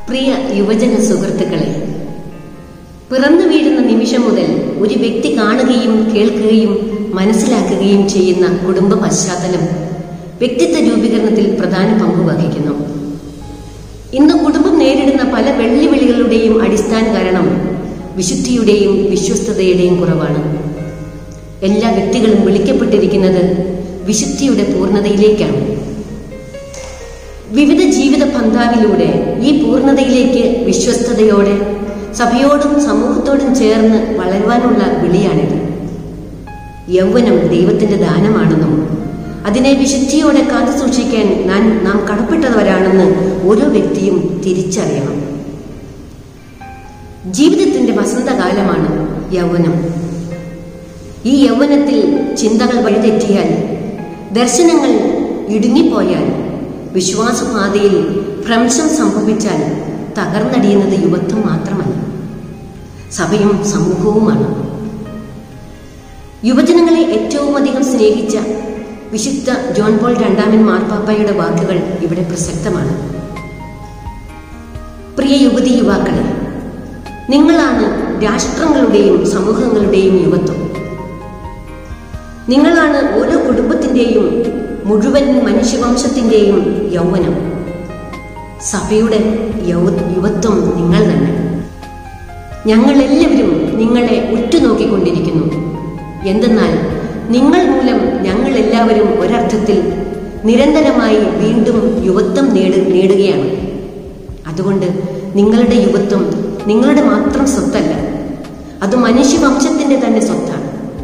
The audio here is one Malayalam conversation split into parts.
പ്രിയ യുവജന സുഹൃത്തുക്കളെ പിറന്നു വീഴുന്ന നിമിഷം മുതൽ ഒരു വ്യക്തി കാണുകയും കേൾക്കുകയും മനസ്സിലാക്കുകയും ചെയ്യുന്ന കുടുംബ പശ്ചാത്തലം വ്യക്തിത്വ രൂപീകരണത്തിൽ പ്രധാന പങ്ക് വഹിക്കുന്നു ഇന്ന് കുടുംബം നേരിടുന്ന പല വെല്ലുവിളികളുടെയും അടിസ്ഥാന കാരണം വിശുദ്ധിയുടെയും വിശ്വസ്തതയുടെയും കുറവാണ് എല്ലാ വ്യക്തികളും വിളിക്കപ്പെട്ടിരിക്കുന്നത് വിശുദ്ധിയുടെ പൂർണ്ണതയിലേക്കാണ് വിവിധ ജീവിത പന്ഥാവിലൂടെ ഈ പൂർണ്ണതയിലേക്ക് വിശ്വസ്തയോടെ സഭയോടും സമൂഹത്തോടും ചേർന്ന് വളരുവാനുള്ള വിളിയാണിത് യൗവനം ദൈവത്തിന്റെ ദാനമാണെന്നും അതിനെ വിശുദ്ധിയോടെ കാത്തു സൂക്ഷിക്കാൻ നാം നാം കടപ്പെട്ടവരാണെന്ന് ഓരോ വ്യക്തിയും തിരിച്ചറിയണം ജീവിതത്തിന്റെ വസന്തകാലമാണ് യൗവനം ഈ യൗവനത്തിൽ ചിന്തകൾ വഴിതെറ്റിയാൽ ദർശനങ്ങൾ ഇടുങ്ങിപ്പോയാൽ വിശ്വാസപാതയിൽ ഭ്രംശം സംഭവിച്ചാൽ തകർന്നടിയുന്നത് യുവത്വം മാത്രമല്ല സഭയും സമൂഹവുമാണ് യുവജനങ്ങളെ ഏറ്റവും അധികം സ്നേഹിച്ച വിശുദ്ധ ജോൺ പോൾ രണ്ടാമൻ മാർപ്പാപ്പയുടെ വാക്കുകൾ ഇവിടെ പ്രസക്തമാണ് പ്രിയ യുവതി യുവാക്കളെ നിങ്ങളാണ് രാഷ്ട്രങ്ങളുടെയും സമൂഹങ്ങളുടെയും യുവത്വം നിങ്ങളാണ് ഓരോ കുടുംബത്തിന്റെയും മുഴുവൻ മനുഷ്യവംശത്തിന്റെയും യൗവനം സഭയുടെ യൗ- യുവത്വം നിങ്ങൾ തന്നെ ഞങ്ങളെല്ലാവരും നിങ്ങളെ ഉറ്റുനോക്കിക്കൊണ്ടിരിക്കുന്നു എന്തെന്നാൽ നിങ്ങൾ മൂലം ഞങ്ങൾ എല്ലാവരും ഒരർത്ഥത്തിൽ നിരന്തരമായി വീണ്ടും യുവത്വം നേടു നേടുകയാണ് അതുകൊണ്ട് നിങ്ങളുടെ യുവത്വം നിങ്ങളുടെ മാത്രം സ്വത്തല്ല അത് മനുഷ്യവംശത്തിന്റെ തന്നെ സ്വത്താണ്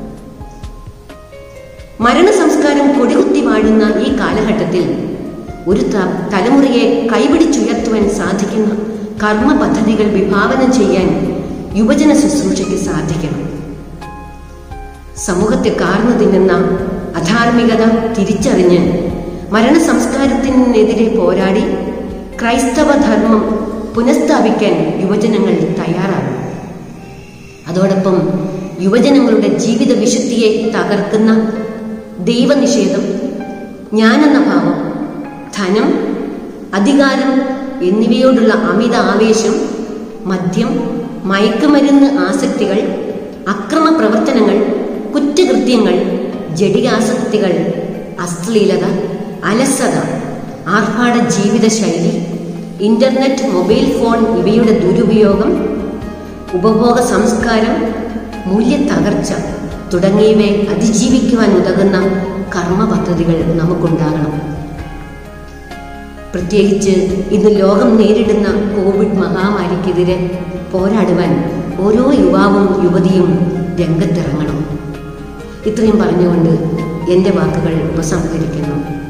മരണ സംസ്കാരം കൊടികുത്തി വാഴുന്ന ഈ കാലഘട്ടത്തിൽ ഒരു ത- തലമുറയെ കൈപിടിച്ചുയർത്തുവാൻ സാധിക്കുന്ന കർമ്മ പദ്ധതികൾ വിഭാവനം ചെയ്യാൻ യുവജന ശുശ്രൂഷയ്ക്ക് സാധിക്കണം സമൂഹത്തെ കാർന്നു തിന്നുന്ന അധാർമികത തിരിച്ചറിഞ്ഞ് മരണ സംസ്കാരത്തിനെതിരെ പോരാടി ക്രൈസ്തവ ധർമ്മം പുനഃസ്ഥാപിക്കാൻ യുവജനങ്ങൾ തയ്യാറാണ് അതോടൊപ്പം യുവജനങ്ങളുടെ ജീവിത വിശുദ്ധിയെ തകർക്കുന്ന ദൈവനിഷേധം ജ്ഞാനെന്ന ഭാവം ധനം അധികാരം എന്നിവയോടുള്ള അമിത ആവേശം മദ്യം മയക്കുമരുന്ന് ആസക്തികൾ അക്രമ പ്രവർത്തനങ്ങൾ കുറ്റകൃത്യങ്ങൾ ജടികാസക്തികൾ അശ്ലീലത അലസത ആർഭാട ജീവിതശൈലി ഇന്റർനെറ്റ് മൊബൈൽ ഫോൺ ഇവയുടെ ദുരുപയോഗം ഉപഭോഗ സംസ്കാരം മൂല്യത്തകർച്ച തുടങ്ങിയവയെ അതിജീവിക്കുവാൻ ഉതകുന്ന കർമ്മ പദ്ധതികൾ നമുക്കുണ്ടാകണം പ്രത്യേകിച്ച് ഇന്ന് ലോകം നേരിടുന്ന കോവിഡ് മഹാമാരിക്കെതിരെ പോരാടുവാൻ ഓരോ യുവാവും യുവതിയും രംഗത്തിറങ്ങണം ഇത്രയും പറഞ്ഞുകൊണ്ട് എൻ്റെ വാക്കുകൾ ഉപസംഹരിക്കുന്നു